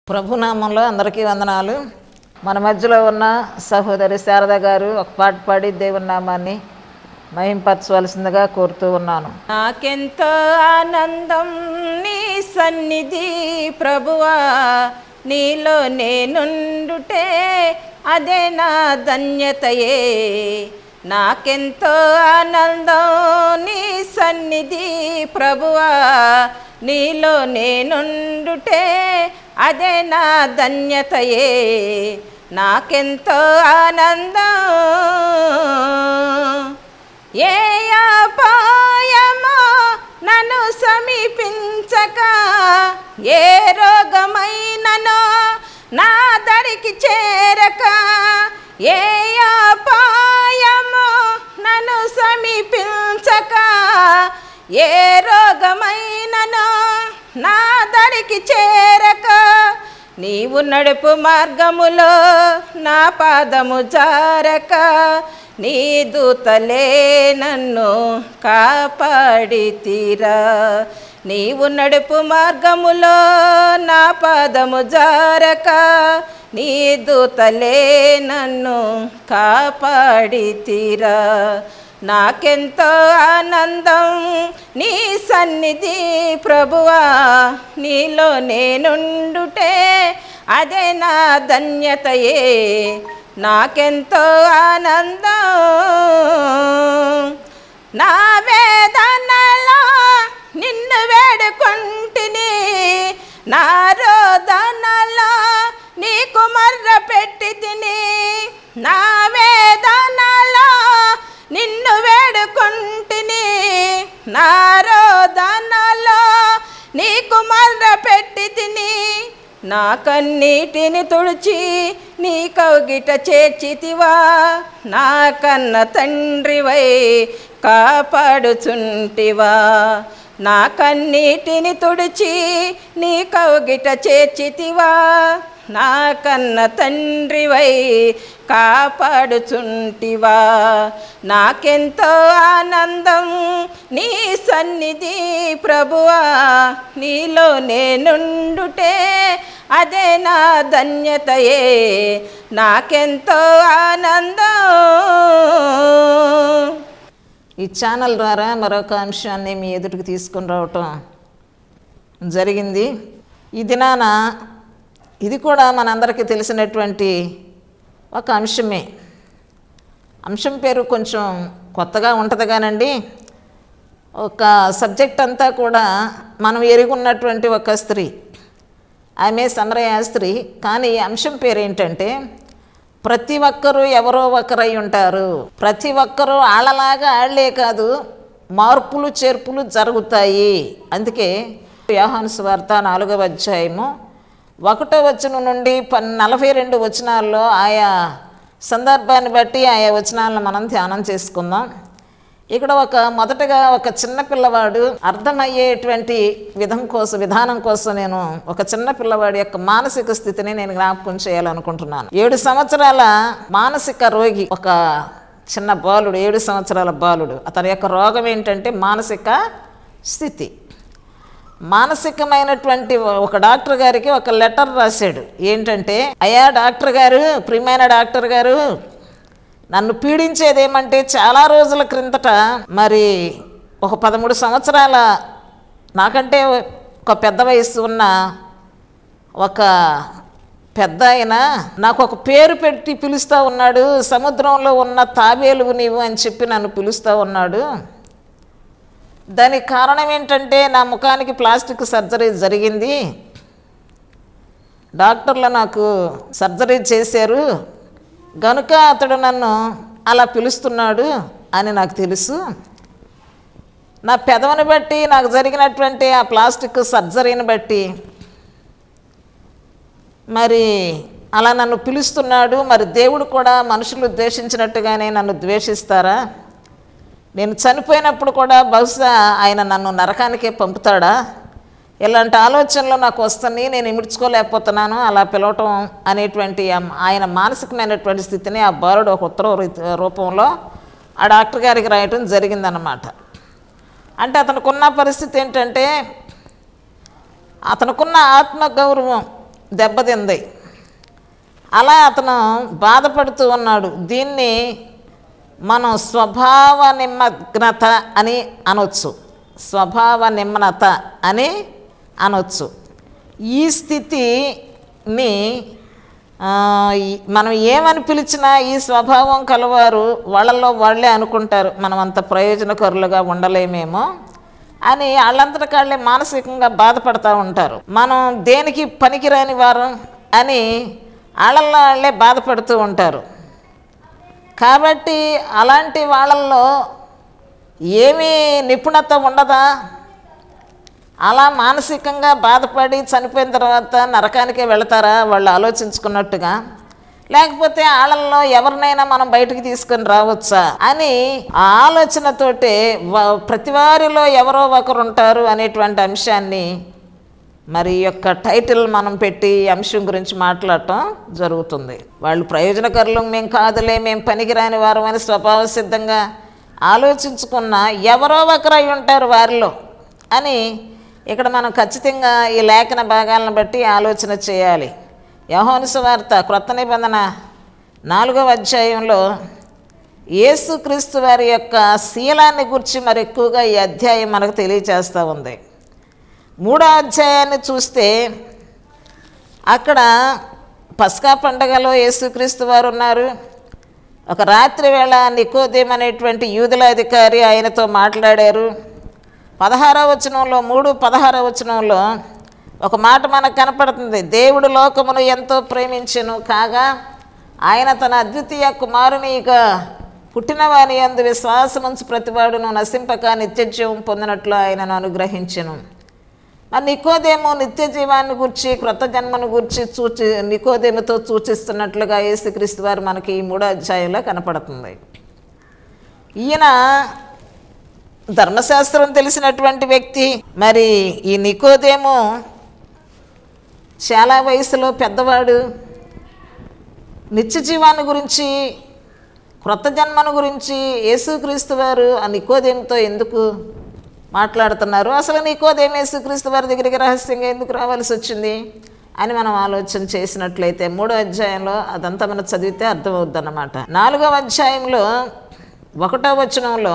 ప్రభునామంలో అందరికీ వందనాలు మన మధ్యలో ఉన్న సహోదరి శారద గారు ఒక పాట పాడి దేవుని నామాన్ని మహింపరచవలసిందిగా కోరుతూ ఉన్నాను నాకెంతో ఆనందం నీ సన్నిధి ప్రభువా నీలో నేనుండుటే అదే నా ధన్యతయే నాకెంతో ఆనందం నీ సన్నిధి ప్రభువా నీలో నేనుండుటే అదే నా ధన్యతయే నాకెంతో ఆనందం ఏ అపాయమో నన్ను సమీపించక ఏ రోగమైననో నా దరికి చేరక ఏ అపాయమో నన్ను సమీపించక ఏ రోగమైననో నా దరికి చేరక నీవు నడుపు మార్గములో నా పాదము జారక నీ దూతలే నన్ను కాపాడి తీరా నీవు నడుపు మార్గములో నా పాదము జారక నీ దూతలే నన్ను కాపాడి తీరా నాకెంతో ఆనందం నీ సన్నిధి ప్రభువా నీలో నేనుండుటే అదే నా ధన్యతయే నాకెంతో ఆనందం నా వేదనలో నిన్ను వేడుకుంటిని నా రోదనలో నీకు మర్ర పెట్టి తిని నా వేదనలో నిన్ను వేడుకుంటిని నా రోదనలో నీకు మర్ర పెట్టి తిని నా కన్నీటిని తుడిచి నీ కౌగిట చేర్చితివా నా కన్న తండ్రివై కాపాడుచుంటివా నా కన్నీటిని తుడిచి నీ కౌగిట చేర్చితివా నా కన్న తండ్రివై కాపాడుచుంటివా నాకెంతో ఆనందం నీ సన్నిధి ప్రభువా నీలో నేనుండుటే అదే నా ధన్యతయే నాకెంతో ఆనందం ఈ ఛానల్ ద్వారా మరొక అంశాన్ని మీ ఎదుటికి తీసుకొని రావటం జరిగింది ఈ దినాన ఇది కూడా మనందరికీ తెలిసినటువంటి ఒక అంశమే అంశం పేరు కొంచెం కొత్తగా ఉంటుంది కానండి ఒక సబ్జెక్ట్ అంతా కూడా మనం ఎరుగున్నటువంటి ఒక స్త్రీ ఆమె సమరయ స్త్రీ కానీ ఈ అంశం పేరు ఏంటంటే ప్రతి ఒక్కరూ ఎవరో ఒకరై ఉంటారు ప్రతి ఒక్కరూ ఆళ్ళలాగా ఆళ్లే కాదు మార్పులు చేర్పులు జరుగుతాయి అందుకే యోహాను స్వార్త నాలుగవ అధ్యాయము ఒకటో వచనం నుండి పన్ నలభై రెండు వచనాల్లో ఆయా సందర్భాన్ని బట్టి ఆయా వచనాలను మనం ధ్యానం చేసుకుందాం ఇక్కడ ఒక మొదటగా ఒక చిన్న పిల్లవాడు అర్థమయ్యేటువంటి విధం కోసం విధానం కోసం నేను ఒక చిన్న పిల్లవాడి యొక్క మానసిక స్థితిని నేను జ్ఞాపకం చేయాలనుకుంటున్నాను ఏడు సంవత్సరాల మానసిక రోగి ఒక చిన్న బాలుడు ఏడు సంవత్సరాల బాలుడు అతని యొక్క రోగం ఏంటంటే మానసిక స్థితి మానసికమైనటువంటి ఒక డాక్టర్ గారికి ఒక లెటర్ రాశాడు ఏంటంటే అయ్యా డాక్టర్ గారు ప్రియమైన డాక్టర్ గారు నన్ను పీడించేది ఏమంటే చాలా రోజుల క్రిందట మరి ఒక పదమూడు సంవత్సరాల నాకంటే ఒక పెద్ద వయసు ఉన్న ఒక పెద్ద ఆయన నాకు ఒక పేరు పెట్టి పిలుస్తూ ఉన్నాడు సముద్రంలో ఉన్న తాబేలువు నీవు అని చెప్పి నన్ను పిలుస్తూ ఉన్నాడు దానికి కారణం ఏంటంటే నా ముఖానికి ప్లాస్టిక్ సర్జరీ జరిగింది డాక్టర్లు నాకు సర్జరీ చేశారు గనుక అతడు నన్ను అలా పిలుస్తున్నాడు అని నాకు తెలుసు నా పెదవిని బట్టి నాకు జరిగినటువంటి ఆ ప్లాస్టిక్ సర్జరీని బట్టి మరి అలా నన్ను పిలుస్తున్నాడు మరి దేవుడు కూడా మనుషులు ద్వేషించినట్టుగానే నన్ను ద్వేషిస్తారా నేను చనిపోయినప్పుడు కూడా బహుశా ఆయన నన్ను నరకానికే పంపుతాడా ఇలాంటి ఆలోచనలు నాకు వస్తున్నాయి నేను ఇమిడ్చుకోలేకపోతున్నాను అలా పిలవటం అనేటువంటి ఆ- ఆయన మానసికమైనటువంటి స్థితిని ఆ బాలుడు ఒక ఉత్తర రీతి- రూపంలో ఆ డాక్టర్ గారికి రాయటం జరిగిందన్నమాట అంటే అతనికి ఉన్న పరిస్థితి ఏంటంటే అతనుకున్న ఆత్మగౌరవం దెబ్బతింది అలా అతను బాధపడుతూ ఉన్నాడు దీన్ని మనం స్వభావ నిమగ్నత అని అనొచ్చు స్వభావ నిమ్నత అని అనొచ్చు ఈ స్థితిని ఆ, ఈ- మనం ఏమని పిలిచినా ఈ స్వభావం కలవారు వాళ్ళల్లో వాళ్ళే అనుకుంటారు మనం అంత ప్రయోజనకరులుగా ఉండలేమేమో అని వాళ్ళంతట కాళ్ళే మానసికంగా బాధపడతా ఉంటారు మనం దేనికి పనికిరాని వారు అని వాళ్ళల్లో వాళ్ళే బాధపడుతూ ఉంటారు కాబట్టి అలాంటి వాళ్ళల్లో ఏమీ నిపుణత ఉండదా అలా మానసికంగా బాధపడి చనిపోయిన తర్వాత నరకానికే వెళతారా వాళ్ళు ఆలోచించుకున్నట్టుగా లేకపోతే వాళ్ళల్లో ఎవరినైనా మనం బయటికి తీసుకొని రావచ్చా అని ఆ ఆలోచనతోటే వ- ప్రతి వారిలో ఎవరో ఒకరు ఉంటారు అనేటువంటి అంశాన్ని మరి ఈ యొక్క టైటిల్ మనం పెట్టి ఈ అంశం గురించి మాట్లాడటం జరుగుతుంది వాళ్ళు ప్రయోజనకరులు మేము కాదులే మేము పనికిరాని వారు అని స్వభావ సిద్ధంగా ఆలోచించుకున్న ఎవరో ఒకరు అయి ఉంటారు వారిలో అని ఇక్కడ మనం ఖచ్చితంగా ఈ లేఖన భాగాలను బట్టి ఆలోచన చేయాలి యహోను సువార్త క్రొత్త నిబంధన నాలుగవ అధ్యాయంలో యేసుక్రీస్తు వారి యొక్క శీలాన్ని గురించి మరి ఎక్కువగా ఈ అధ్యాయం మనకు తెలియచేస్తూ ఉంది మూడో అధ్యాయాన్ని చూస్తే అక్కడ పస్కా పండగలో యేసుక్రీస్తు వారు ఉన్నారు ఒక రాత్రి వేళ నికోదేం అనేటువంటి యూదుల అధికారి ఆయనతో మాట్లాడారు పదహారవ వచనంలో మూడు పదహారవ వచనంలో ఒక మాట మనకు కనపడుతుంది దేవుడు లోకమును ఎంతో ప్రేమించెను కాగా ఆయన తన అద్వితీయ కుమారునిగా పుట్టిన వాని అందు విశ్వాసముంచు ప్రతివాడును నశింపక నిత్యజీవం పొందినట్లు ఆయనను అనుగ్రహించెను మరి నికోదేమో నిత్య జీవాన్ని గురించి క్రొత్త జన్మను గురించి సూచి నికోదేముతో సూచిస్తున్నట్లుగా యేసుక్రీస్తు వారు మనకి ఈ మూడో అధ్యాయంలో కనపడుతుంది ఈయన ధర్మశాస్త్రం తెలిసినటువంటి వ్యక్తి మరి ఈ నికోదేమో చాలా వయసులో పెద్దవాడు నిత్య జీవాన్ని గురించి క్రొత్త జన్మను గురించి యేసుక్రీస్తు వారు ఆ నికోదేముతో ఎందుకు మాట్లాడుతున్నారు అసలు నీకోదేం యేసుక్రీస్తు వారి దగ్గరికి రహస్యంగా ఎందుకు రావాల్సి వచ్చింది అని మనం ఆలోచన చేసినట్లయితే మూడో అధ్యాయంలో అదంతా మనం చదివితే అర్థమవుద్ది అన్నమాట నాలుగవ అధ్యాయంలో ఒకటో వచనంలో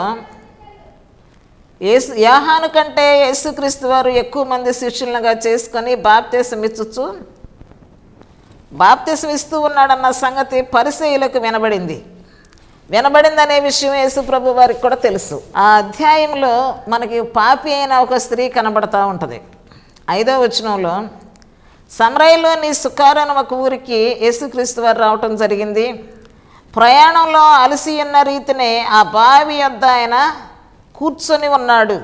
యేసు యాహాను కంటే యేసుక్రీస్తు వారు ఎక్కువ మంది శిష్యులుగా చేసుకొని బాప్తీసం ఇచ్చుచు బాప్తీసం ఇస్తూ ఉన్నాడన్న సంగతి పరిసయులకు వినబడింది వినబడిందనే విషయం యేసు ప్రభు వారికి కూడా తెలుసు ఆ అధ్యాయంలో మనకి పాపి అయిన ఒక స్త్రీ కనబడతా ఉంటుంది ఐదో వచనంలో సమరయలోని సుకారని ఒక ఊరికి యేసుక్రీస్తు వారు రావటం జరిగింది ప్రయాణంలో అలసి ఉన్న రీతినే ఆ బావి వద్ద ఆయన కూర్చొని ఉన్నాడు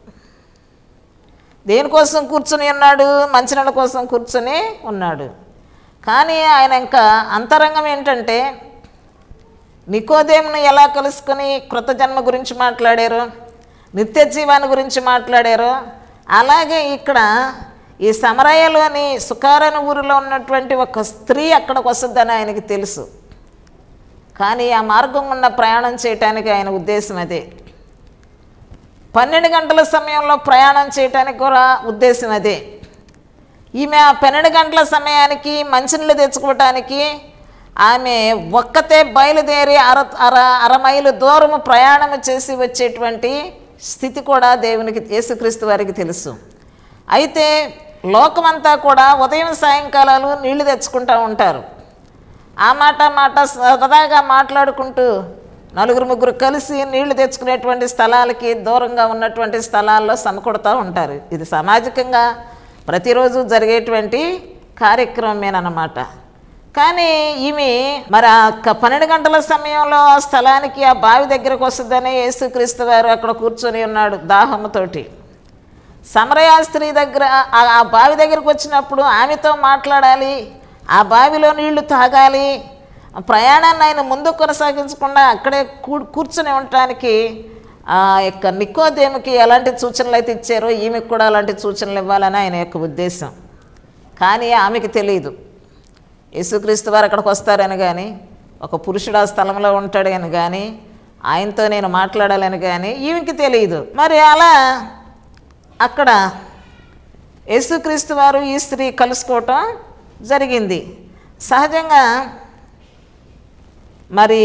దేనికోసం కూర్చొని ఉన్నాడు మంచినీళ్ళ కోసం కూర్చొని ఉన్నాడు కానీ ఆయన ఇంకా అంతరంగం ఏంటంటే నికోదేమును ఎలా కలుసుకొని కృత జన్మ గురించి మాట్లాడారు నిత్య జీవాన్ని గురించి మాట్లాడారు అలాగే ఇక్కడ ఈ సమరయ్యలోని సుకారణ ఊరిలో ఉన్నటువంటి ఒక స్త్రీ అక్కడికి వస్తుందని ఆయనకి తెలుసు కానీ ఆ మార్గం గుండా ప్రయాణం చేయటానికి ఆయన ఉద్దేశం అదే పన్నెండు గంటల సమయంలో ప్రయాణం చేయటానికి కూడా ఉద్దేశం అదే ఈమె ఆ పన్నెండు గంటల సమయానికి మంచినీళ్ళు తెచ్చుకోవటానికి ఆమె ఒక్కతే బయలుదేరి అర అర అర మైలు దూరము ప్రయాణం చేసి వచ్చేటువంటి స్థితి కూడా దేవునికి యేసుక్రీస్తు వారికి తెలుసు అయితే లోకమంతా కూడా ఉదయం సాయంకాలాలు నీళ్లు తెచ్చుకుంటూ ఉంటారు ఆ మాట మాట సరదాగా మాట్లాడుకుంటూ నలుగురు ముగ్గురు కలిసి నీళ్లు తెచ్చుకునేటువంటి స్థలాలకి దూరంగా ఉన్నటువంటి స్థలాల్లో సమకూడుతూ ఉంటారు ఇది సామాజికంగా ప్రతిరోజు జరిగేటువంటి కార్యక్రమమేనమాట కానీ ఈమె మరి ఆ క- పన్నెండు గంటల సమయంలో ఆ స్థలానికి ఆ బావి దగ్గరకు వస్తుందని యేసుక్రీస్తు వారు అక్కడ కూర్చొని ఉన్నాడు దాహముతోటి సమరయా స్త్రీ దగ్గర ఆ- ఆ బావి దగ్గరకు వచ్చినప్పుడు ఆమెతో మాట్లాడాలి ఆ బావిలో నీళ్లు తాగాలి ఆ ప్రయాణాన్ని ఆయన ముందు కొనసాగించకుండా అక్కడే కూ కూర్చొని ఉండటానికి ఆ యొక్క నికోదేమికి ఎలాంటి సూచనలు అయితే ఇచ్చారో ఈమెకు కూడా అలాంటి సూచనలు ఇవ్వాలని ఆయన యొక్క ఉద్దేశం కానీ ఆమెకి తెలియదు యేసుక్రీస్తు వారు అక్కడికి వస్తారని కానీ ఒక పురుషుడు ఆ స్థలంలో ఉంటాడని కానీ ఆయనతో నేను మాట్లాడాలని కానీ ఈమెకి తెలియదు మరి అలా అక్కడ యేసుక్రీస్తు వారు ఈ స్త్రీ కలుసుకోవటం జరిగింది సహజంగా మరి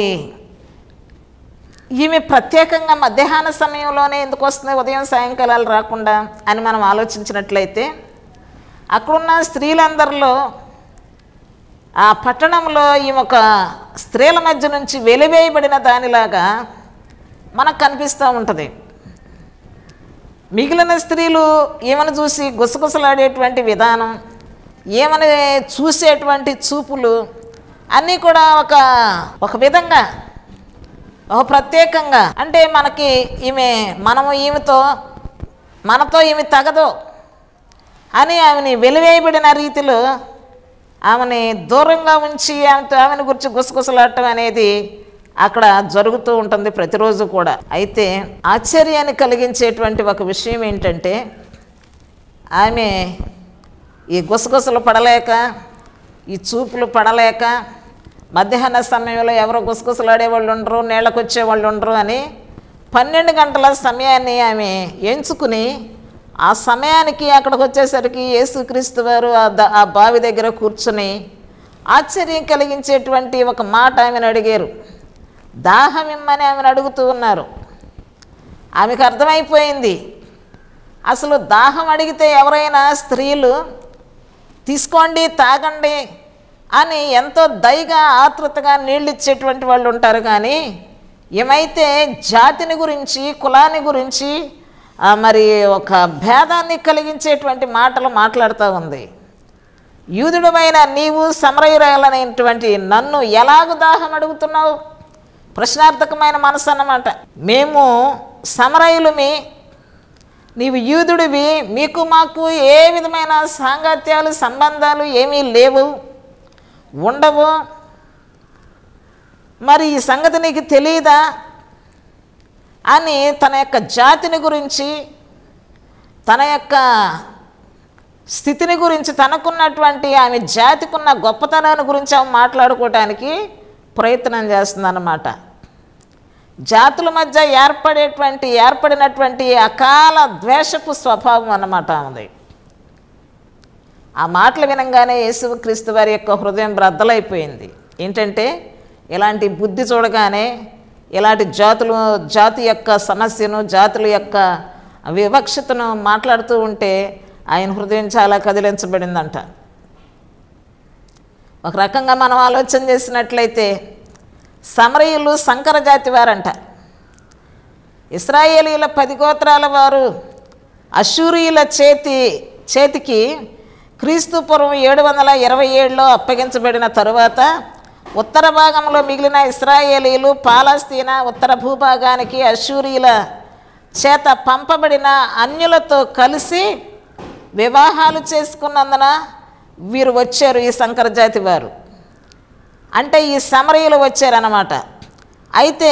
ఈమె ప్రత్యేకంగా మధ్యాహ్న సమయంలోనే ఎందుకు వస్తుంది ఉదయం సాయంకాలాలు రాకుండా అని మనం ఆలోచించినట్లయితే అక్కడున్న స్త్రీలందరిలో ఆ పట్టణంలో ఈ ఒక స్త్రీల మధ్య నుంచి వెలివేయబడిన దానిలాగా మనకు కనిపిస్తూ ఉంటుంది మిగిలిన స్త్రీలు ఏమని చూసి గుసగుసలాడేటువంటి విధానం ఏమని చూసేటువంటి చూపులు అన్నీ కూడా ఒక ఒక విధంగా ఒక ప్రత్యేకంగా అంటే మనకి ఈమె మనము ఈమెతో మనతో ఈమె తగదు అని ఆమెని వెలివేయబడిన రీతిలో ఆమెని దూరంగా ఉంచి ఆమెతో ఆమెను గురించి గుసగుసలాడటం అనేది అక్కడ జరుగుతూ ఉంటుంది ప్రతిరోజు కూడా అయితే ఆశ్చర్యాన్ని కలిగించేటువంటి ఒక విషయం ఏంటంటే ఆమె ఈ గుసగుసలు పడలేక ఈ చూపులు పడలేక మధ్యాహ్న సమయంలో ఎవరో గుసగుసలాడే వాళ్ళు ఉండరు నీళ్ళకు వచ్చే వాళ్ళు ఉండరు అని పన్నెండు గంటల సమయాన్ని ఆమె ఎంచుకుని ఆ సమయానికి అక్కడికి వచ్చేసరికి యేసుక్రీస్తు వారు ఆ ద- ఆ బావి దగ్గర కూర్చుని ఆశ్చర్యం కలిగించేటువంటి ఒక మాట ఆమెను అడిగారు దాహం ఇమ్మని ఆమెను అడుగుతూ ఉన్నారు ఆమెకు అర్థమైపోయింది అసలు దాహం అడిగితే ఎవరైనా స్త్రీలు తీసుకోండి తాగండి అని ఎంతో దయగా ఆతృతగా నీళ్ళు ఇచ్చేటువంటి వాళ్ళు ఉంటారు కానీ ఏమైతే జాతిని గురించి కులాన్ని గురించి ఆ, మరి ఒక భేదాన్ని కలిగించేటువంటి మాటలు మాట్లాడుతూ ఉంది యూదుడమైన నీవు సమరయురాలనేటువంటి నన్ను ఎలాగ దాహం అడుగుతున్నావు ప్రశ్నార్థకమైన మనసు అన్నమాట మేము సమరయులమి నీవు యూదుడివి మీకు మాకు ఏ విధమైన సాంగత్యాలు సంబంధాలు ఏమీ లేవు ఉండవు మరి ఈ సంగతి నీకు తెలియదా అని తన యొక్క జాతిని గురించి తన యొక్క స్థితిని గురించి తనకున్నటువంటి ఆమె జాతికున్న గొప్పతనాన్ని గురించి ఆమె మాట్లాడుకోవటానికి ప్రయత్నం చేస్తుందన్నమాట జాతుల మధ్య ఏర్పడేటువంటి ఏర్పడినటువంటి అకాల ద్వేషపు స్వభావం అన్నమాట ఆమెది ఆ మాటలు వినంగానే యేసుక్రీస్తు వారి యొక్క హృదయం బ్రద్దలైపోయింది ఏంటంటే ఇలాంటి బుద్ధి చూడగానే ఇలాంటి జాతులు జాతి యొక్క సమస్యను జాతుల యొక్క వివక్షతను మాట్లాడుతూ ఉంటే ఆయన హృదయం చాలా కదిలించబడిందంట ఒక రకంగా మనం ఆలోచన చేసినట్లయితే సమరయులు సంకర జాతి వారంట ఇస్రాయేలీల పది గోత్రాల వారు అశూరియుల చేతి చేతికి క్రీస్తు పూర్వం ఏడు వందల ఇరవై ఏడులో అప్పగించబడిన తరువాత ఉత్తర భాగంలో మిగిలిన ఇస్రాయేలీలు పాలస్తీనా ఉత్తర భూభాగానికి అశూరియుల చేత పంపబడిన అన్యులతో కలిసి వివాహాలు చేసుకున్నందున వీరు వచ్చారు ఈ సంకర జాతి వారు అంటే ఈ సమరయులు వచ్చారన్నమాట అయితే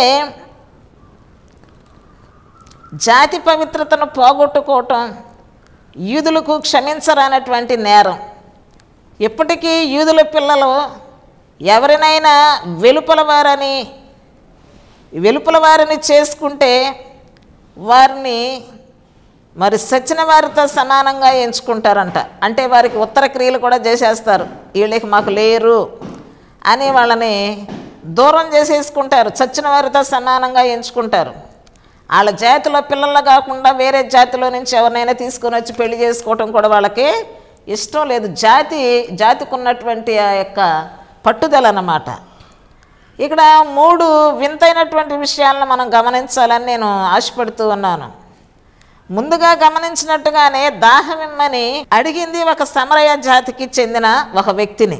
జాతి పవిత్రతను పోగొట్టుకోవటం యూదులకు క్షమించరానటువంటి నేరం ఇప్పటికీ యూదుల పిల్లలు ఎవరినైనా వెలుపల వారని వెలుపల వారిని చేసుకుంటే వారిని మరి సచిన వారితో సమానంగా ఎంచుకుంటారంట అంటే వారికి ఉత్తర క్రియలు కూడా చేసేస్తారు వీళ్ళకి మాకు లేరు అని వాళ్ళని దూరం చేసేసుకుంటారు చచ్చిన వారితో సమానంగా ఎంచుకుంటారు వాళ్ళ జాతిలో పిల్లలు కాకుండా వేరే జాతిలో నుంచి ఎవరినైనా తీసుకొని వచ్చి పెళ్లి చేసుకోవటం కూడా వాళ్ళకి ఇష్టం లేదు జాతి జాతికి ఉన్నటువంటి ఆ యొక్క పట్టుదల అన్నమాట ఇక్కడ మూడు వింతైనటువంటి విషయాలను మనం గమనించాలని నేను ఆశపడుతూ ఉన్నాను ముందుగా గమనించినట్టుగానే దాహమిమ్మని అడిగింది ఒక సమరయ జాతికి చెందిన ఒక వ్యక్తిని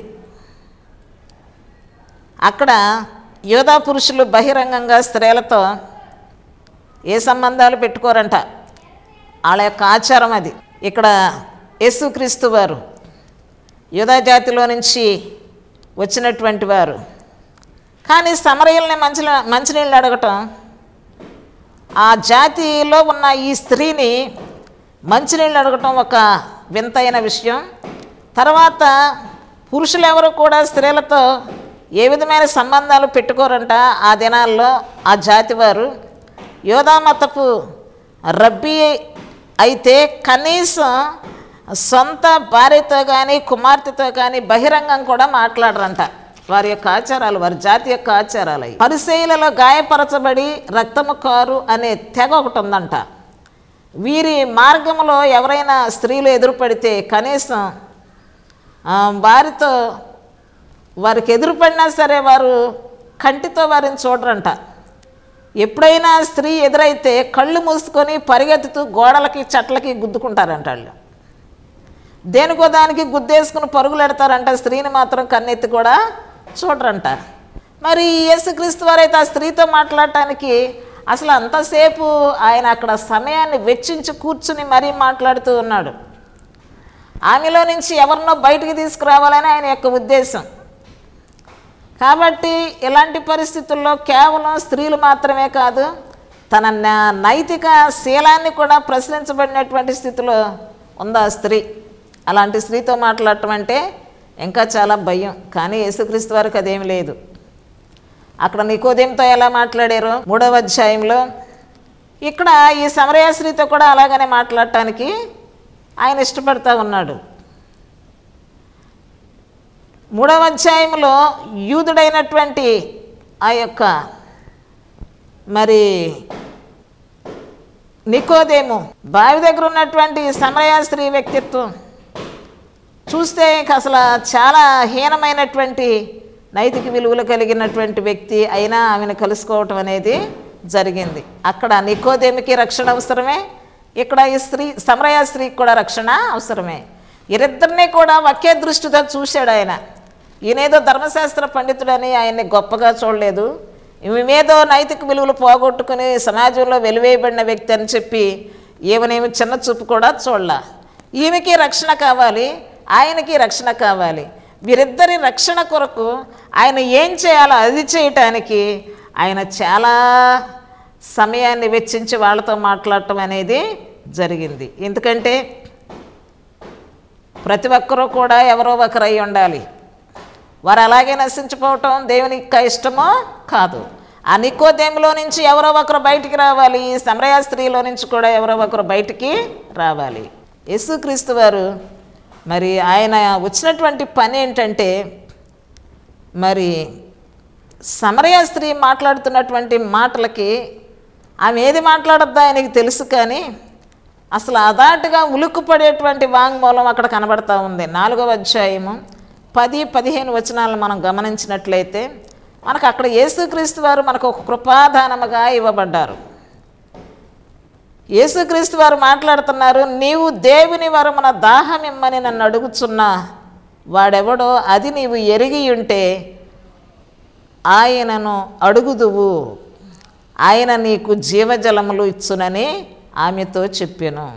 అక్కడ యోధా పురుషులు బహిరంగంగా స్త్రీలతో ఏ సంబంధాలు పెట్టుకోరంట వాళ్ళ యొక్క ఆచారం అది ఇక్కడ యేసుక్రీస్తు వారు యూదా జాతిలో నుంచి వచ్చినటువంటి వారు కానీ సమరయుల్ని మంచి మంచినీళ్ళు అడగటం ఆ జాతిలో ఉన్న ఈ స్త్రీని మంచినీళ్ళు అడగటం ఒక వింతైన విషయం తర్వాత పురుషులు ఎవరు కూడా స్త్రీలతో ఏ విధమైన సంబంధాలు పెట్టుకోరంట ఆ దినాల్లో ఆ జాతి వారు యోధామతపు రబ్బీ అయితే కనీసం సొంత భార్యతో కానీ కుమార్తెతో కానీ బహిరంగం కూడా మాట్లాడరంట వారి యొక్క ఆచారాలు వారి జాతి యొక్క ఆచారాలు అవి పరిశైలలో గాయపరచబడి రక్తము కారు అనే తెగ ఒకటి ఉందంట వీరి మార్గంలో ఎవరైనా స్త్రీలు ఎదురుపడితే కనీసం ఆ, వారితో వారికి ఎదురుపడినా సరే వారు కంటితో వారిని చూడరంట ఎప్పుడైనా స్త్రీ ఎదురైతే కళ్ళు మూసుకొని పరిగెత్తుతూ గోడలకి చెట్లకి గుద్దుకుంటారంట వాళ్ళు దేనికో దానికి గుద్దేసుకుని పరుగులు ఎడతారంట స్త్రీని మాత్రం కన్నెత్తి కూడా చూడరంట మరి యేసుక్రీస్తు వారైతే ఆ స్త్రీతో మాట్లాడటానికి అసలు అంతసేపు ఆయన అక్కడ సమయాన్ని వెచ్చించి కూర్చుని మరీ మాట్లాడుతూ ఉన్నాడు ఆమెలో నుంచి ఎవరినో బయటికి తీసుకురావాలని ఆయన యొక్క ఉద్దేశం కాబట్టి ఇలాంటి పరిస్థితుల్లో కేవలం స్త్రీలు మాత్రమే కాదు తన నా- నైతిక శీలాన్ని కూడా ప్రశ్నించబడినటువంటి స్థితిలో ఉంది ఆ స్త్రీ అలాంటి స్త్రీతో మాట్లాడటం అంటే ఇంకా చాలా భయం కానీ యేసుక్రీస్తు వారికి అదేమి లేదు అక్కడ నికోదేంతో ఎలా మాట్లాడారు మూడవ అధ్యాయంలో ఇక్కడ ఈ సమరయ స్త్రీతో కూడా అలాగనే మాట్లాడటానికి ఆయన ఇష్టపడతా ఉన్నాడు మూడవ అధ్యాయంలో యూదుడైనటువంటి ఆ యొక్క మరి నికోదేము బావి దగ్గర ఉన్నటువంటి సమరయ స్త్రీ వ్యక్తిత్వం చూస్తే ఇంక అసలు చాలా హీనమైనటువంటి నైతిక విలువలు కలిగినటువంటి వ్యక్తి అయినా ఆమెను కలుసుకోవటం అనేది జరిగింది అక్కడ నికోదేమికి రక్షణ అవసరమే ఇక్కడ ఈ స్త్రీ సమరయ స్త్రీకి కూడా రక్షణ అవసరమే వీరిద్దరినీ కూడా ఒకే దృష్టితో చూశాడు ఆయన ఈయనేదో ధర్మశాస్త్ర పండితుడని ఆయన్ని గొప్పగా చూడలేదు ఈమెదో నైతిక విలువలు పోగొట్టుకుని సమాజంలో వెలివేయబడిన వ్యక్తి అని చెప్పి ఈమెనేమి చిన్న చూపు కూడా చూడలా ఈమెకి రక్షణ కావాలి ఆయనకి రక్షణ కావాలి వీరిద్దరి రక్షణ కొరకు ఆయన ఏం చేయాలో అది చేయటానికి ఆయన చాలా సమయాన్ని వెచ్చించి వాళ్ళతో మాట్లాడటం అనేది జరిగింది ఎందుకంటే ప్రతి ఒక్కరూ కూడా ఎవరో ఒకరై ఉండాలి వారు అలాగే నశించిపోవటం దేవునికి ఇష్టమో కాదు ఆ నికోదేమిలో నుంచి ఎవరో ఒకరు బయటికి రావాలి ఈ సమరయ స్త్రీలో నుంచి కూడా ఎవరో ఒకరు బయటికి రావాలి యేసుక్రీస్తు వారు మరి ఆయన వచ్చినటువంటి పని ఏంటంటే మరి సమరయ స్త్రీ మాట్లాడుతున్నటువంటి మాటలకి ఆమె ఏది మాట్లాడద్దా ఆయనకి తెలుసు కానీ అసలు అదాటుగా ఉలుక్కుపడేటువంటి వాంగ్మూలం అక్కడ కనబడతా ఉంది నాలుగవ అధ్యాయము పది పదిహేను వచనాలను మనం గమనించినట్లయితే మనకు అక్కడ యేసుక్రీస్తు వారు మనకు ఒక కృపాదానముగా ఇవ్వబడ్డారు యేసుక్రీస్తు వారు మాట్లాడుతున్నారు నీవు దేవుని వరమున దాహమిమ్మని నన్ను అడుగుచున్నా వాడెవడో అది నీవు ఎరిగి ఉంటే ఆయనను అడుగుదువు ఆయన నీకు జీవజలములు ఇచ్చునని ఆమెతో చెప్పాను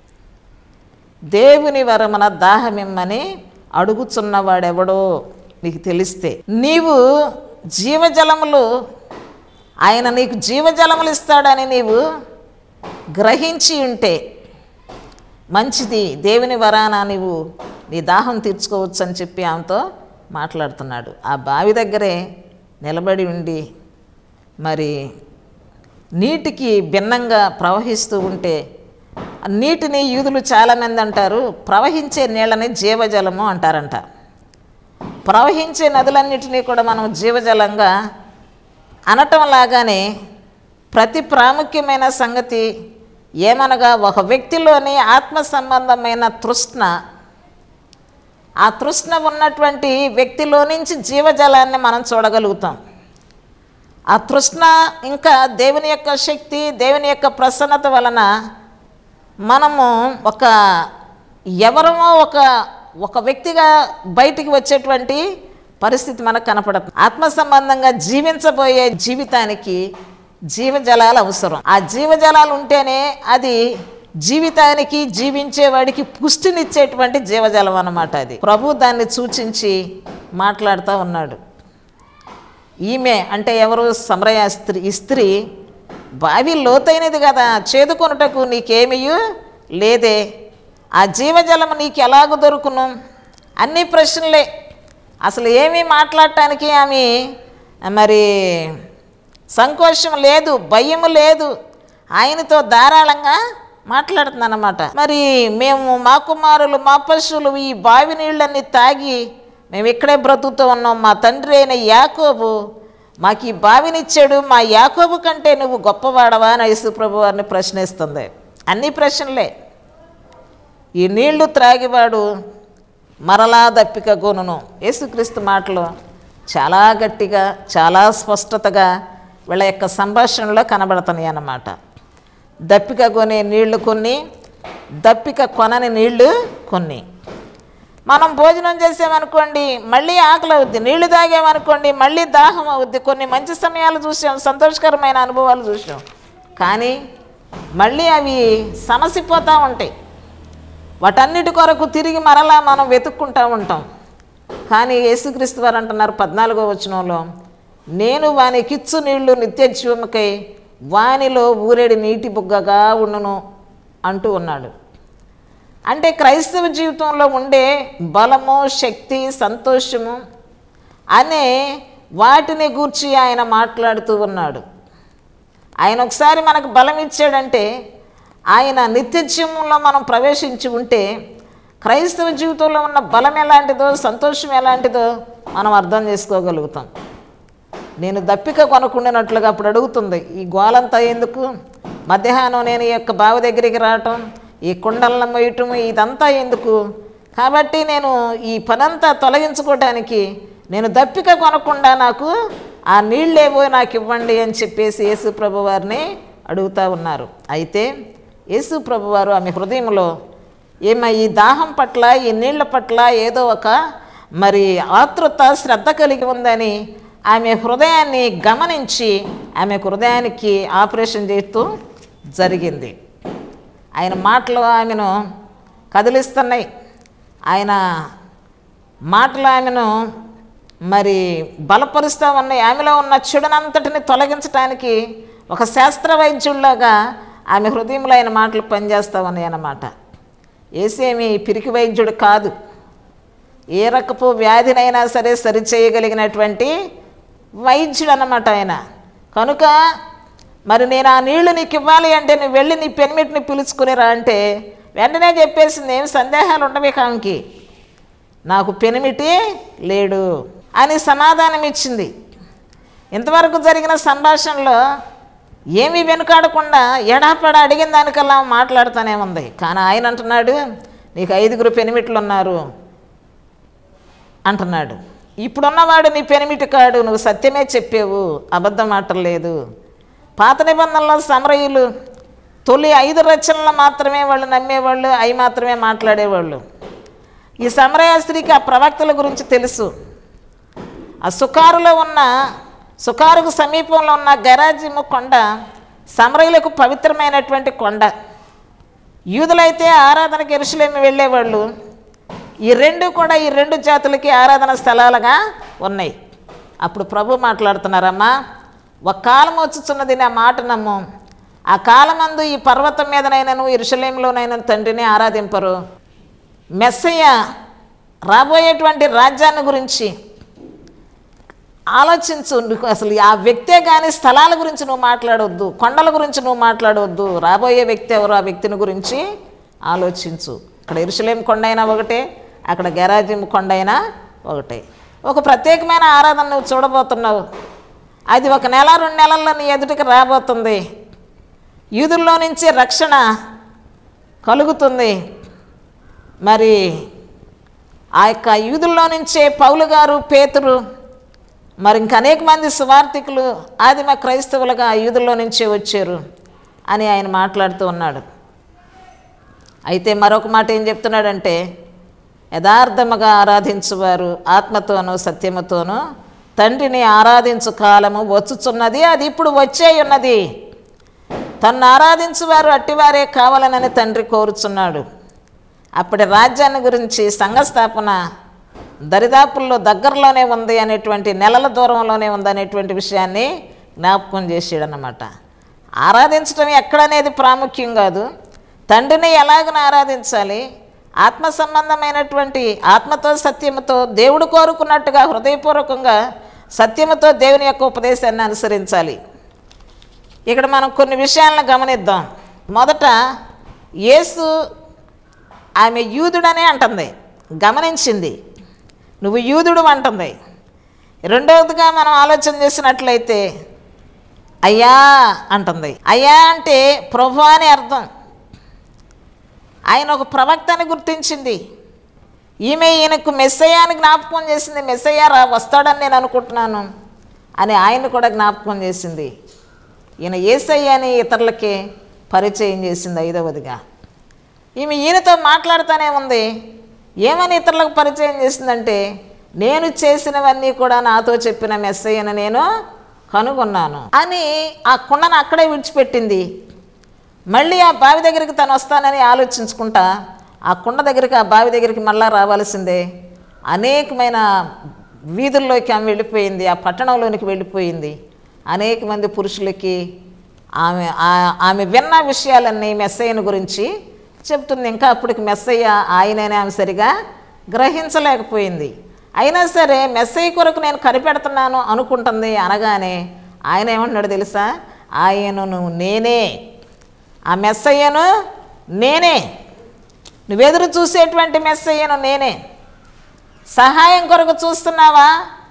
దేవుని వరమున దాహమిమ్మని అడుగుచున్నవాడెవడో నీకు తెలిస్తే నీవు జీవజలములు ఆయన నీకు జీవజలములు ఇస్తాడని నీవు గ్రహించి ఉంటే మంచిది దేవుని వరాన నీవు నీ దాహం తీర్చుకోవచ్చు అని చెప్పి ఆమెతో మాట్లాడుతున్నాడు ఆ బావి దగ్గరే నిలబడి ఉండి మరి నీటికి భిన్నంగా ప్రవహిస్తూ ఉంటే ఆ నీటిని యూదులు చాలామంది అంటారు ప్రవహించే నీళ్ళని జీవజలము అంటారంట ప్రవహించే నదులన్నిటినీ కూడా మనం జీవజలంగా అనటం లాగానే ప్రతి ప్రాముఖ్యమైన సంగతి ఏమనగా ఒక వ్యక్తిలోని ఆత్మ సంబంధమైన తృష్ణ ఆ తృష్ణ ఉన్నటువంటి వ్యక్తిలో నుంచి జీవజలాన్ని మనం చూడగలుగుతాం ఆ తృష్ణ ఇంకా దేవుని యొక్క శక్తి దేవుని యొక్క ప్రసన్నత వలన మనము ఒక ఎవరమో ఒక ఒక వ్యక్తిగా బయటికి వచ్చేటువంటి పరిస్థితి మనకు కనపడుతుంది ఆత్మ సంబంధంగా జీవించబోయే జీవితానికి జీవజలాలు అవసరం ఆ జీవజలాలు ఉంటేనే అది జీవితానికి జీవించేవాడికి పుష్టినిచ్చేటువంటి జీవజలం అన్నమాట అది ప్రభు దాన్ని సూచించి మాట్లాడుతూ ఉన్నాడు ఈమె అంటే ఎవరు సమరయ స్త్రీ ఈ స్త్రీ బావి లోతైనది కదా చేదుకొనుటకు నీకేమియు లేదే ఆ జీవజలం నీకు ఎలాగ దొరుకును అన్ని ప్రశ్నలే అసలు ఏమీ మాట్లాడటానికి ఆమె మరి సంకోచం లేదు భయము లేదు ఆయనతో ధారాళంగా మాట్లాడుతున్నానమాట మరి మేము మా కుమారులు మా పశువులు ఈ బావి నీళ్ళన్నీ తాగి మేము ఇక్కడే బ్రతుకుతూ ఉన్నాం మా తండ్రి అయిన యాకోబు మాకు ఈ బావినిచ్చాడు మా యాకోబు కంటే నువ్వు గొప్పవాడవా అని యేసుప్రభు వారిని ప్రశ్నిస్తుంది అన్ని ప్రశ్నలే ఈ నీళ్లు త్రాగివాడు మరలా దప్పిక గొనును యేసుక్రీస్తు మాటలు చాలా గట్టిగా చాలా స్పష్టతగా వీళ్ళ యొక్క సంభాషణలో కనబడుతున్నాయి అన్నమాట దప్పిక కొనే నీళ్లు కొన్ని దప్పిక కొనని నీళ్లు కొన్ని మనం భోజనం చేసామనుకోండి మళ్ళీ ఆకలి అవుద్ది నీళ్లు తాగామనుకోండి మళ్ళీ దాహం అవుద్ది కొన్ని మంచి సమయాలు చూసాం సంతోషకరమైన అనుభవాలు చూసాం కానీ మళ్ళీ అవి సమసిపోతూ ఉంటాయి వాటన్నిటి కొరకు తిరిగి మరలా మనం వెతుక్కుంటూ ఉంటాం కానీ యేసుక్రీస్తు వారు అంటున్నారు పద్నాలుగో వచనంలో నేను వానికిచ్చు నీళ్లు నిత్య జీవముకై వానిలో ఊరేడి నీటి బుగ్గగా ఉండును అంటూ ఉన్నాడు అంటే క్రైస్తవ జీవితంలో ఉండే బలము శక్తి సంతోషము అనే వాటిని గూర్చి ఆయన మాట్లాడుతూ ఉన్నాడు ఆయన ఒకసారి మనకు బలం ఇచ్చాడంటే ఆయన నిత్య జీవంలో మనం ప్రవేశించి ఉంటే క్రైస్తవ జీవితంలో ఉన్న బలం ఎలాంటిదో సంతోషం ఎలాంటిదో మనం అర్థం చేసుకోగలుగుతాం నేను దప్పిక కొనకుండానట్లుగా అప్పుడు అడుగుతుంది ఈ గోలంతా ఎందుకు మధ్యాహ్నం నేను ఈ యొక్క బావి దగ్గరికి రావటం ఈ కుండలను మొయ్యటం ఇదంతా ఎందుకు కాబట్టి నేను ఈ పనంతా తొలగించుకోవడానికి నేను దప్పిక కొనకుండా నాకు ఆ నీళ్ళేవో నాకు ఇవ్వండి అని చెప్పేసి యేసు ప్రభు వారిని అడుగుతూ ఉన్నారు అయితే యేసు ప్రభు వారు ఆమె హృదయంలో ఏమ ఈ దాహం పట్ల ఈ నీళ్ల పట్ల ఏదో ఒక మరి ఆతృత శ్రద్ధ కలిగి ఉందని ఆమె హృదయాన్ని గమనించి ఆమె హృదయానికి ఆపరేషన్ చేస్తూ జరిగింది ఆయన మాటలు ఆమెను కదిలిస్తున్నాయి ఆయన మాటలు ఆమెను మరి బలపరుస్తూ ఉన్నాయి ఆమెలో ఉన్న చెడునంతటిని తొలగించడానికి ఒక శాస్త్ర వైద్యుల్లాగా ఆమె హృదయంలో ఆయన మాటలు పనిచేస్తూ ఉన్నాయి అన్నమాట ఏసేమి పిరికి వైద్యుడు కాదు ఏ రకపు వ్యాధినైనా సరే సరిచేయగలిగినటువంటి వైద్యుడు అన్నమాట ఆయన కనుక మరి నేను ఆ నీళ్లు నీకు ఇవ్వాలి అంటే నువ్వు వెళ్ళి నీ పెనిమిటిని పిలుచుకుని రా అంటే వెంటనే చెప్పేసింది ఏం సందేహాలు ఉండవి కాంకి నాకు పెనిమిటి లేడు అని సమాధానం ఇచ్చింది ఇంతవరకు జరిగిన సంభాషణలో ఏమీ వెనుకాడకుండా ఎడాపడ అడిగిన దానికల్లా మాట్లాడుతూనే ఉంది కానీ ఆయన అంటున్నాడు నీకు ఐదుగురు పెనిమిట్లు ఉన్నారు అంటున్నాడు ఇప్పుడున్నవాడు నీ పెనిమిటి కాడు నువ్వు సత్యమే చెప్పావు అబద్ధం మాటలేదు పాత నిబంధనలో సమరయులు తొలి ఐదు రచనలు మాత్రమే వాళ్ళు నమ్మేవాళ్ళు అవి మాత్రమే మాట్లాడేవాళ్ళు ఈ సమరయ స్త్రీకి ఆ ప్రవక్తల గురించి తెలుసు ఆ సుకారులో ఉన్న సుకారుకు సమీపంలో ఉన్న గరాజిము కొండ సమరయులకు పవిత్రమైనటువంటి కొండ యూదులైతే ఆరాధనకి ఎరుసలేమి వెళ్ళేవాళ్ళు ఈ రెండు కూడా ఈ రెండు జాతులకి ఆరాధన స్థలాలుగా ఉన్నాయి అప్పుడు ప్రభు మాట్లాడుతున్నారమ్మా ఒక కాలం వచ్చుచున్నది నా మాట నమ్ము ఆ కాలమందు ఈ పర్వతం మీదనైనను ఇరుషలేంలోనైనా తండ్రిని ఆరాధింపరు మెస్సయ్య రాబోయేటువంటి రాజ్యాన్ని గురించి ఆలోచించు నీకు అసలు ఆ వ్యక్తే కానీ స్థలాల గురించి నువ్వు మాట్లాడవద్దు కొండల గురించి నువ్వు మాట్లాడవద్దు రాబోయే వ్యక్తి ఎవరు ఆ వ్యక్తిని గురించి ఆలోచించు ఇక్కడ ఇరుషలేం కొండ అయినా ఒకటే అక్కడ గెరాజిం కొండ అయినా ఒకటే ఒక ప్రత్యేకమైన ఆరాధన నువ్వు చూడబోతున్నావు అది ఒక నెల రెండు నెలల్లో నీ ఎదుటికి రాబోతుంది యూదుల్లో నుంచి రక్షణ కలుగుతుంది మరి ఆ యొక్క యూదుల్లో నుంచే పౌలు గారు పేతురు మరి ఇంక అనేక మంది సువార్థికులు ఆదిమ క్రైస్తవులుగా ఆ యూదుల్లో నుంచే వచ్చారు అని ఆయన మాట్లాడుతూ ఉన్నాడు అయితే మరొక మాట ఏం చెప్తున్నాడంటే యథార్థముగా ఆరాధించువారు ఆత్మతోనూ సత్యముతోనూ తండ్రిని ఆరాధించు కాలము వచ్చుచున్నది అది ఇప్పుడు వచ్చే ఉన్నది తన్ను ఆరాధించువారు అట్టివారే కావాలనని తండ్రి కోరుచున్నాడు అప్పటి రాజ్యాన్ని గురించి సంఘస్థాపన దరిదాపుల్లో దగ్గరలోనే ఉంది అనేటువంటి నెలల దూరంలోనే ఉంది అనేటువంటి విషయాన్ని జ్ఞాపకం చేసాడనమాట ఆరాధించడం ఎక్కడనేది ప్రాముఖ్యం కాదు తండ్రిని ఎలాగన ఆరాధించాలి ఆత్మ సంబంధమైనటువంటి ఆత్మతో సత్యముతో దేవుడు కోరుకున్నట్టుగా హృదయపూర్వకంగా సత్యముతో దేవుని యొక్క ఉపదేశాన్ని అనుసరించాలి ఇక్కడ మనం కొన్ని విషయాలను గమనిద్దాం మొదట యేసు ఆమె యూదుడనే అంటుంది గమనించింది నువ్వు యూదుడు అంటుంది రెండవదిగా మనం ఆలోచన చేసినట్లయితే అయ్యా అంటుంది అయ్యా అంటే ప్రభు అని అర్థం ఆయన ఒక ప్రవక్తని గుర్తించింది ఈమె ఈయనకు మెస్సయ్యాని జ్ఞాపకం చేసింది మెస్సయ్య రా వస్తాడని నేను అనుకుంటున్నాను అని ఆయన కూడా జ్ఞాపకం చేసింది ఈయన ఏసయ్య అని ఇతరులకి పరిచయం చేసింది ఐదవదిగా ఈమె ఈయనతో మాట్లాడుతూనే ఉంది ఏమని ఇతరులకు పరిచయం చేసిందంటే నేను చేసినవన్నీ కూడా నాతో చెప్పిన మెస్సయ్యను నేను కనుగొన్నాను అని ఆ కుండను అక్కడే విడిచిపెట్టింది మళ్ళీ ఆ బావి దగ్గరికి తను వస్తానని ఆలోచించుకుంటా ఆ కుండ దగ్గరికి ఆ బావి దగ్గరికి మళ్ళా రావాల్సిందే అనేకమైన వీధుల్లోకి ఆమె వెళ్ళిపోయింది ఆ పట్టణంలోనికి వెళ్ళిపోయింది అనేక మంది పురుషులకి ఆమె ఆ- ఆమె విన్న విషయాలన్నీ మెస్సయ్యను గురించి చెప్తుంది ఇంకా అప్పటికి మెస్సయ్య ఆయననే ఆమె సరిగా గ్రహించలేకపోయింది అయినా సరే మెస్సయ్య కొరకు నేను కనిపెడుతున్నాను అనుకుంటుంది అనగానే ఆయన ఏమంటున్నాడు తెలుసా ఆయనను నేనే ఆ మెస్సయ్యను నేనే నువ్వెదురు చూసేటువంటి మెస్సయ్యను నేనే సహాయం కొరకు చూస్తున్నావా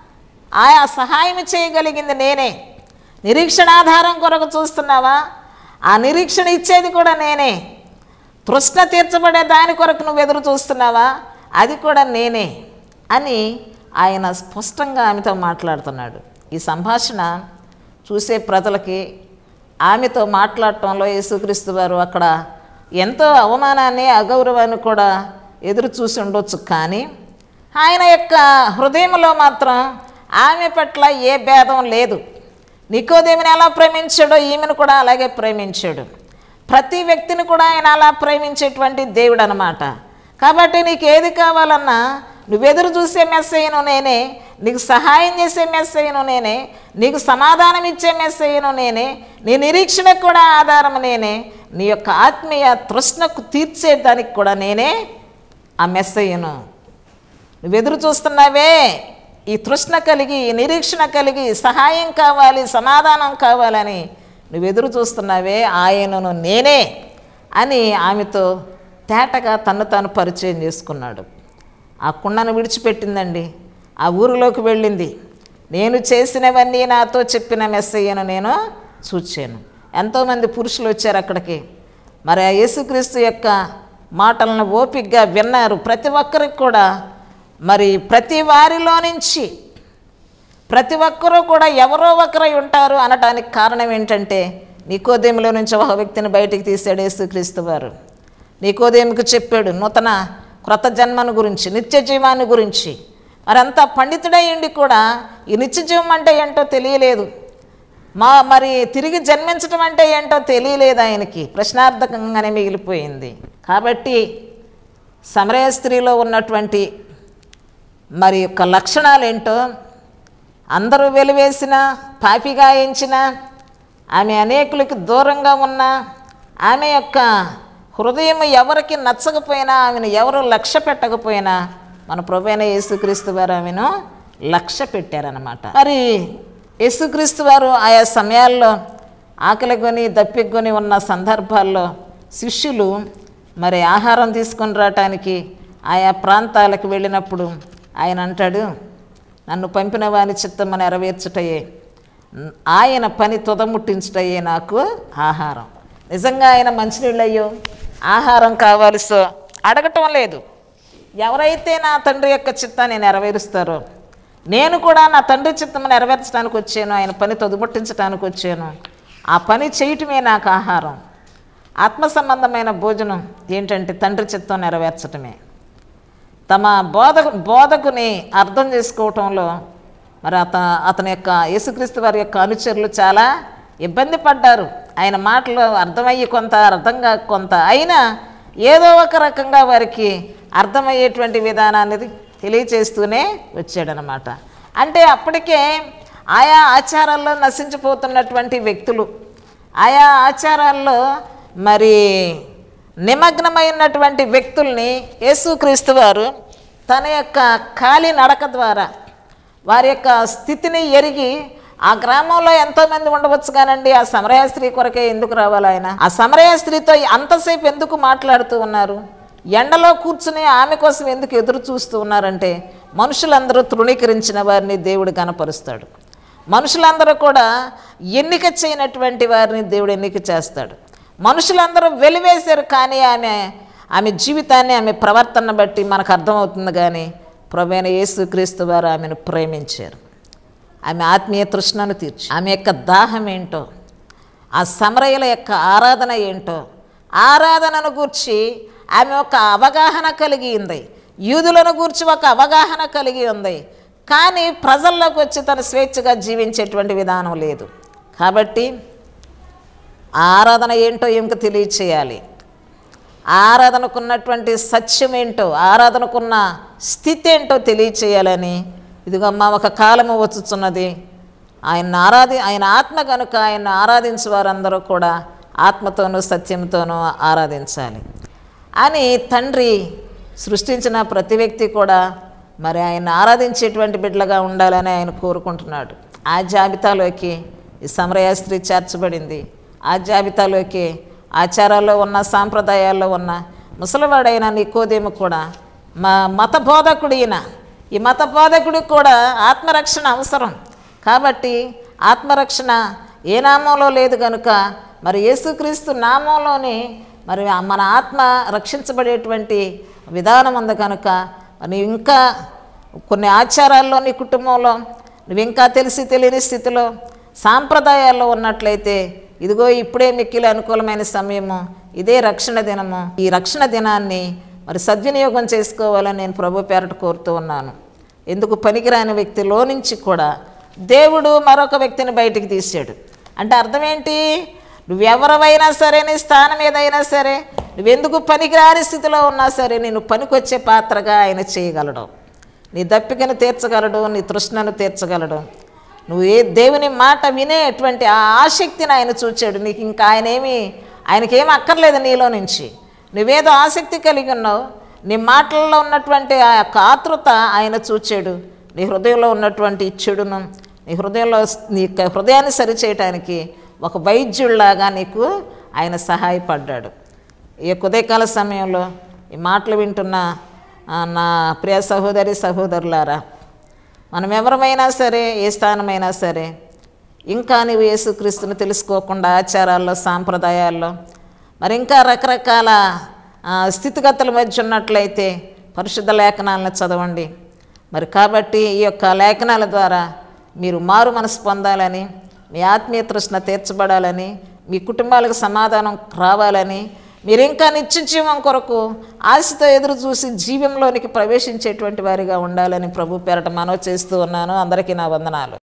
ఆయా సహాయం చేయగలిగింది నేనే నిరీక్షణ ఆధారం కొరకు చూస్తున్నావా ఆ నిరీక్షణ ఇచ్చేది కూడా నేనే తృష్ణ తీర్చబడే దాని కొరకు నువ్వు ఎదురు చూస్తున్నావా అది కూడా నేనే అని ఆయన స్పష్టంగా ఆమెతో మాట్లాడుతున్నాడు ఈ సంభాషణ చూసే ప్రజలకి ఆమెతో మాట్లాడటంలో యేసుక్రీస్తు వారు అక్కడ ఎంతో అవమానాన్ని అగౌరవాన్ని కూడా ఎదురు చూసి ఉండొచ్చు కానీ ఆయన యొక్క హృదయంలో మాత్రం ఆమె పట్ల ఏ భేదం లేదు నికోదేమిని ఎలా ప్రేమించాడో ఈమెను కూడా అలాగే ప్రేమించాడు ప్రతి వ్యక్తిని కూడా ఆయన అలా ప్రేమించేటువంటి దేవుడు అనమాట కాబట్టి నీకు ఏది కావాలన్నా నువ్వెదురు చూసే మెస్సయ్యను నేనే నీకు సహాయం చేసే మెస్సయ్యను నేనే నీకు సమాధానం ఇచ్చే మెస్సయ్యను నేనే నీ నిరీక్షణకు కూడా ఆధారం నేనే నీ యొక్క ఆత్మీయ తృష్ణకు తీర్చేదానికి కూడా నేనే ఆ మెస్సయ్యను నువ్వు ఎదురు చూస్తున్నావే ఈ తృష్ణ కలిగి ఈ నిరీక్షణ కలిగి సహాయం కావాలి సమాధానం కావాలని నువ్వు ఎదురు చూస్తున్నావే ఆయనను నేనే అని ఆమెతో తేటగా తన్ను తాను పరిచయం చేసుకున్నాడు ఆ కుండను విడిచిపెట్టిందండి ఆ ఊరిలోకి వెళ్ళింది నేను చేసినవన్నీ నాతో చెప్పిన మెస్సయ్యను నేను చూచాను ఎంతోమంది పురుషులు వచ్చారు అక్కడికి మరి ఆ యేసుక్రీస్తు యొక్క మాటలను ఓపిగ్గా విన్నారు ప్రతి ఒక్కరికి కూడా మరి ప్రతి వారిలో నుంచి ప్రతి ఒక్కరూ కూడా ఎవరో ఒకరై ఉంటారు అనటానికి కారణం ఏంటంటే నీకోదేములో నుంచి ఒక వ్యక్తిని బయటికి తీసాడు యేసుక్రీస్తు వారు నీకోదేముకు చెప్పాడు నూతన క్రొత్త జన్మను గురించి నిత్య జీవాన్ని గురించి మరంతా పండితుడై ఉండి కూడా ఈ నిత్య జీవం అంటే ఏంటో తెలియలేదు మా మరి తిరిగి జన్మించడం అంటే ఏంటో తెలియలేదు ఆయనకి ప్రశ్నార్థకంగానే మిగిలిపోయింది కాబట్టి సమరయ స్త్రీలో ఉన్నటువంటి మరి యొక్క లక్షణాలు ఏంటో అందరూ వెలివేసిన పాపిగా ఎంచిన ఆమె అనేకులకి దూరంగా ఉన్న ఆమె యొక్క హృదయం ఎవరికి నచ్చకపోయినా ఆమెను ఎవరు లక్ష్య పెట్టకపోయినా మన ప్రభైన యేసుక్రీస్తు వారు ఆమెను లక్ష్య పెట్టారనమాట మరి యేసుక్రీస్తు వారు ఆయా సమయాల్లో ఆకలి కొని దప్పిక కొని ఉన్న సందర్భాల్లో శిష్యులు మరి ఆహారం తీసుకొని రావటానికి ఆయా ప్రాంతాలకు వెళ్ళినప్పుడు ఆయన అంటాడు నన్ను పంపిన వాని చిత్తము నెరవేర్చుటయే ఆయన పని తుదముట్టించుటయే నాకు ఆహారం నిజంగా ఆయన మంచినీళ్ళయ్యో ఆహారం కావాలి సో అడగటం లేదు ఎవరైతే నా తండ్రి యొక్క చిత్తాన్ని నెరవేరుస్తారో నేను కూడా నా తండ్రి చిత్తము నెరవేర్చడానికి వచ్చాను ఆయన పని తొదుముట్టించడానికి వచ్చాను ఆ పని చేయటమే నాకు ఆహారం ఆత్మ సంబంధమైన భోజనం ఏంటంటే తండ్రి చిత్తం నెరవేర్చటమే తమ బోధ బోధకుని అర్థం చేసుకోవటంలో మరి అత అతని యొక్క యేసుక్రీస్తు వారి యొక్క అనుచరులు చాలా ఇబ్బంది పడ్డారు ఆయన మాటలు అర్థమయ్యి కొంత అర్థంగా కొంత అయినా ఏదో ఒక రకంగా వారికి అర్థమయ్యేటువంటి విధానాన్ని తెలియచేస్తూనే వచ్చాడనమాట అంటే అప్పటికే ఆయా ఆచారాల్లో నశించిపోతున్నటువంటి వ్యక్తులు ఆయా ఆచారాల్లో మరి నిమగ్నమై ఉన్నటువంటి వ్యక్తుల్ని యేసుక్రీస్తు వారు తన యొక్క ఖాళీ నడక ద్వారా వారి యొక్క స్థితిని ఎరిగి ఆ గ్రామంలో ఎంతోమంది ఉండవచ్చు కానండి ఆ సమరయ స్త్రీ కొరకే ఎందుకు రావాలి ఆయన ఆ సమరయ స్త్రీతో అంతసేపు ఎందుకు మాట్లాడుతూ ఉన్నారు ఎండలో కూర్చుని ఆమె కోసం ఎందుకు ఎదురు చూస్తూ ఉన్నారంటే మనుషులందరూ తృణీకరించిన వారిని దేవుడు కనపరుస్తాడు మనుషులందరూ కూడా ఎన్నిక చేయనటువంటి వారిని దేవుడు ఎన్నిక చేస్తాడు మనుషులందరూ వెలివేశారు కానీ ఆమె ఆమె జీవితాన్ని ఆమె ప్రవర్తన బట్టి మనకు అర్థమవుతుంది కానీ ప్రభైన యేసుక్రీస్తు వారు ఆమెను ప్రేమించారు ఆమె ఆత్మీయ తృష్ణను తీర్చి ఆమె యొక్క దాహం ఏంటో ఆ సమరయుల యొక్క ఆరాధన ఏంటో ఆరాధనను గూర్చి ఆమె ఒక అవగాహన కలిగి ఉంది యూదులను గూర్చి ఒక అవగాహన కలిగి ఉంది కానీ ప్రజల్లోకి వచ్చి తన స్వేచ్ఛగా జీవించేటువంటి విధానం లేదు కాబట్టి ఆరాధన ఏంటో ఏమికి తెలియచేయాలి ఆరాధనకున్నటువంటి సత్యం ఏంటో ఆరాధనకున్న స్థితి ఏంటో తెలియచేయాలని ఇదిగమ్మా ఒక కాలము వచ్చుచున్నది ఆయన ఆరాధి ఆయన ఆత్మ కనుక ఆయన ఆరాధించే వారందరూ కూడా ఆత్మతోనూ సత్యంతోనూ ఆరాధించాలి అని తండ్రి సృష్టించిన ప్రతి వ్యక్తి కూడా మరి ఆయన ఆరాధించేటువంటి బిడ్డలుగా ఉండాలని ఆయన కోరుకుంటున్నాడు ఆ జాబితాలోకి ఈ సమరయ స్త్రీ చేర్చబడింది ఆ జాబితాలోకి ఆచారాల్లో ఉన్న సాంప్రదాయాల్లో ఉన్న ముసలివాడైన నికోదేము కూడా మా మత బోధకుడు ఈయన ఈ మత బోధకుడికి కూడా ఆత్మరక్షణ అవసరం కాబట్టి ఆత్మరక్షణ ఏ నామంలో లేదు కనుక మరి యేసుక్రీస్తు నామంలోనే మరి మన ఆత్మ రక్షించబడేటువంటి విధానం ఉంది కనుక మరి ఇంకా కొన్ని ఆచారాల్లో నీ కుటుంబంలో నువ్వు ఇంకా తెలిసి తెలియని స్థితిలో సాంప్రదాయాల్లో ఉన్నట్లయితే ఇదిగో ఇప్పుడే మిక్కిలి అనుకూలమైన సమయము ఇదే రక్షణ దినము ఈ రక్షణ దినాన్ని మరి సద్వినియోగం చేసుకోవాలని నేను ప్రభు పేరట కోరుతూ ఉన్నాను ఎందుకు పనికిరాని వ్యక్తిలో నుంచి కూడా దేవుడు మరొక వ్యక్తిని బయటికి తీసాడు అంటే అర్థం ఏంటి నువ్వెవరవైనా సరే నీ స్థానం ఏదైనా సరే నువ్వెందుకు పనికిరాని స్థితిలో ఉన్నా సరే నేను పనికొచ్చే పాత్రగా ఆయన చేయగలడు నీ దప్పికను తీర్చగలడు నీ తృష్ణను తీర్చగలడు నువ్వు ఏ దేవుని మాట వినేటువంటి ఆ ఆసక్తిని ఆయన చూచాడు నీకు ఇంకా ఆయన ఏమి ఆయనకేం అక్కర్లేదు నీలో నుంచి నువ్వేదో ఆసక్తి కలిగి ఉన్నావు నీ మాటల్లో ఉన్నటువంటి ఆ యొక్క ఆతృత ఆయన చూచాడు నీ హృదయంలో ఉన్నటువంటి చెడును నీ హృదయంలో నీ యొక్క హృదయాన్ని సరిచేయటానికి ఒక వైద్యుల్లాగా నీకు ఆయన సహాయపడ్డాడు ఈ యొక్క ఉదయకాల సమయంలో ఈ మాటలు వింటున్న ఆ, నా ప్రియ సహోదరి సహోదరులారా మనం ఎవరమైనా సరే ఏ స్థానమైనా సరే ఇంకా నీవు యేసుక్రీస్తుని తెలుసుకోకుండా ఆచారాల్లో సాంప్రదాయాల్లో మరి ఇంకా రకరకాల ఆ, స్థితిగతుల మధ్య ఉన్నట్లయితే పరిశుద్ధ లేఖనాలను చదవండి మరి కాబట్టి ఈ యొక్క లేఖనాల ద్వారా మీరు మారు మనసు పొందాలని మీ ఆత్మీయ తృష్ణ తీర్చబడాలని మీ కుటుంబాలకు సమాధానం రావాలని మీరు ఇంకా నిత్య జీవం కొరకు ఆశతో ఎదురు చూసి జీవంలోనికి ప్రవేశించేటువంటి వారిగా ఉండాలని ప్రభు పేరట మనవి చేస్తూ ఉన్నాను అందరికీ నా వందనాలు